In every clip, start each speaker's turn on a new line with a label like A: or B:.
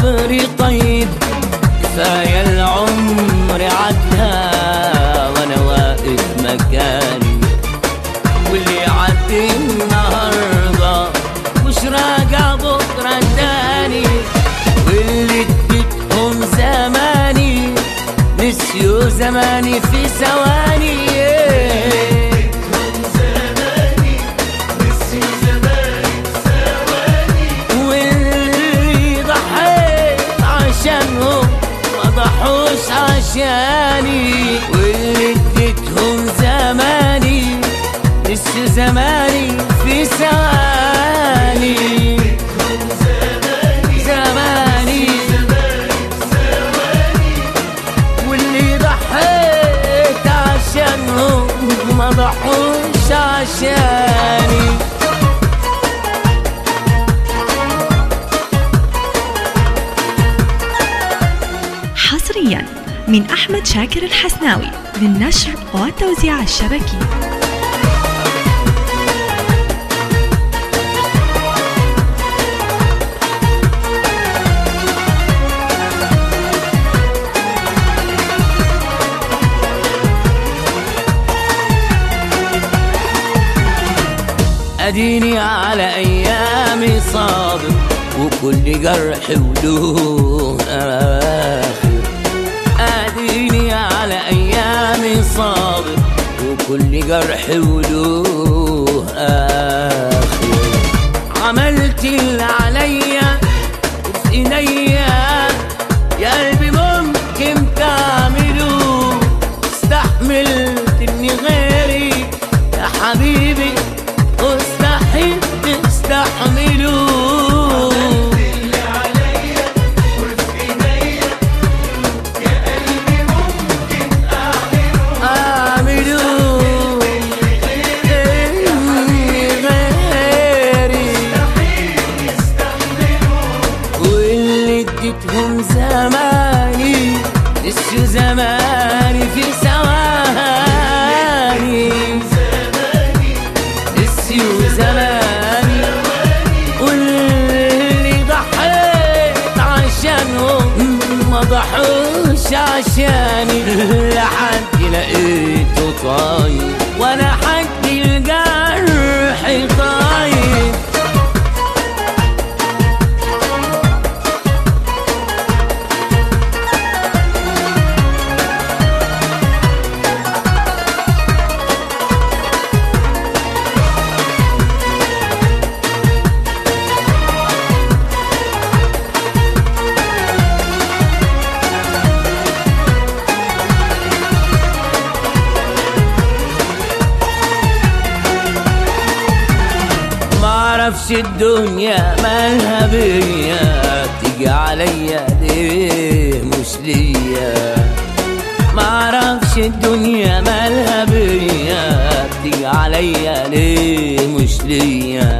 A: صبري طيب كفاية العمر عدها وانا واقف مكاني واللي عدي النهارده مش راجع بكره تاني واللي اديتهم زماني نسيوا زماني في ثواني واللي ضحيت عشانهم ما ضحوش عشاني واللي اديتهم زماني نسيوا زماني في ثواني زماني واللي ضحيت عشانهم ما ضحوش عشاني
B: حصريا من أحمد شاكر الحسناوي للنشر والتوزيع الشبكي
A: اديني على ايامي صابر وكل جرح وله اخر اديني على ايامي صابر وكل جرح وله اخر عملت اللي عليا وفي ايديا يا قلبي ممكن تعمله استحملت اني غيري يا حبيبي مستحيل تستحمله أعمله إني غيري واللي اديتهم زماني نسيوا زماني في ثواني نسيوا زماني واللي ضحيت عشانهم ما ضحوش عشاني لحد لقيته طاير وانا حد الجرح طاير معرفش الدنيا مالها بيا تيجي عليا ليه مش ليا معرفش الدنيا مالها بيا تيجي عليا ليه مش ليا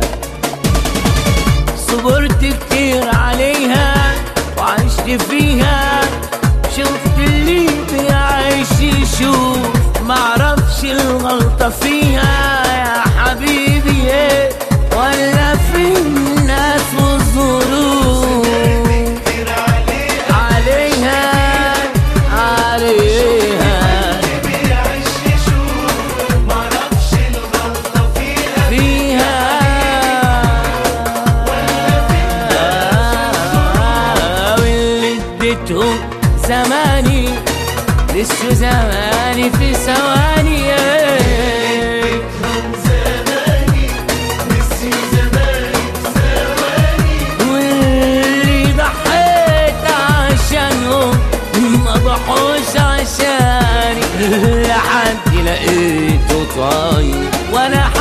A: صبرت كتير عليها وعشت فيها شفت اللي بيعيش يشوف معرفش الغلطة فيها يا حبيبي ايه ولا في الناس والظروف عليها عليها فيها واللي اديتهم زماني لسه زماني في ثواني واللي ضحيت عشانهم ما ضحوش عشاني لحد لقيته طاير وانا